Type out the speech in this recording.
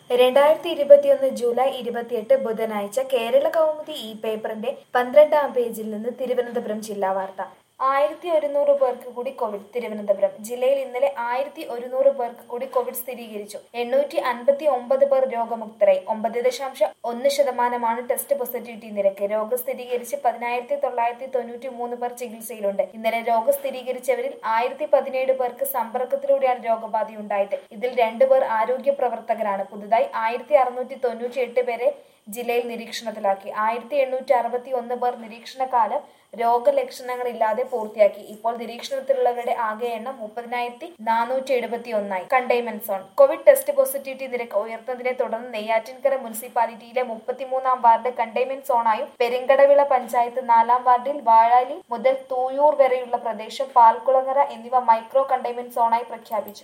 രണ്ടായിരത്തി ഇരുപത്തിയൊന്ന് ജൂലൈ ഇരുപത്തിയെട്ട് ബുധനാഴ്ച കേരള കൗമുദി ഈ പേപ്പറിന്റെ പന്ത്രണ്ടാം പേജിൽ നിന്ന് തിരുവനന്തപുരം ജില്ലാ വാർത്ത ആയിരത്തി ഒരുന്നൂറ് പേർക്ക് കൂടി കോവിഡ് തിരുവനന്തപുരം ജില്ലയിൽ ഇന്നലെ ആയിരത്തി ഒരുന്നൂറ് പേർക്ക് കൂടി കോവിഡ് സ്ഥിരീകരിച്ചു എണ്ണൂറ്റി അൻപത്തി ഒമ്പത് പേർ രോഗമുക്തരായി ഒമ്പത് ദശാംശം ഒന്ന് ശതമാനമാണ് ടെസ്റ്റ് പോസിറ്റിവിറ്റി നിരക്ക് രോഗം സ്ഥിരീകരിച്ച് പതിനായിരത്തി തൊള്ളായിരത്തി തൊണ്ണൂറ്റി മൂന്ന് പേർ ചികിത്സയിലുണ്ട് ഇന്നലെ രോഗം സ്ഥിരീകരിച്ചവരിൽ ആയിരത്തി പതിനേഴ് പേർക്ക് സമ്പർക്കത്തിലൂടെയാണ് രോഗബാധയുണ്ടായത് ഇതിൽ രണ്ടുപേർ ആരോഗ്യ പ്രവർത്തകരാണ് പുതുതായി ആയിരത്തി അറുന്നൂറ്റി തൊണ്ണൂറ്റി എട്ട് പേരെ ജില്ലയിൽ നിരീക്ഷണത്തിലാക്കി ആയിരത്തി എണ്ണൂറ്റി അറുപത്തി ഒന്ന് പേർ നിരീക്ഷണകാലം രോഗലക്ഷണങ്ങളില്ലാതെ പൂർത്തിയാക്കി ഇപ്പോൾ നിരീക്ഷണത്തിലുള്ളവരുടെ ആകെ എണ്ണം മുപ്പതിനായിരത്തി നാനൂറ്റി എഴുപത്തി ഒന്നായി containment zone covid test positivity നിരക്ക് ഉയർന്നതിനെ തുടർന്ന് നെയ്യാറ്റിൻകര മുനിസിപ്പാലിറ്റിയിലെ മുപ്പത്തിമൂന്നാം വാർഡ് കണ്ടെയ്ൻമെന്റ് സോണായും പെരിങ്കടവിള പഞ്ചായത്ത് നാലാം വാർഡിൽ വാഴാലി മുതൽ തൂയൂർ വരെയുള്ള പ്രദേശം പാൽക്കുളങ്ങര എന്നിവ മൈക്രോ കണ്ടെയ്ൻമെന്റ് സോണായി പ്രഖ്യാപിച്ചു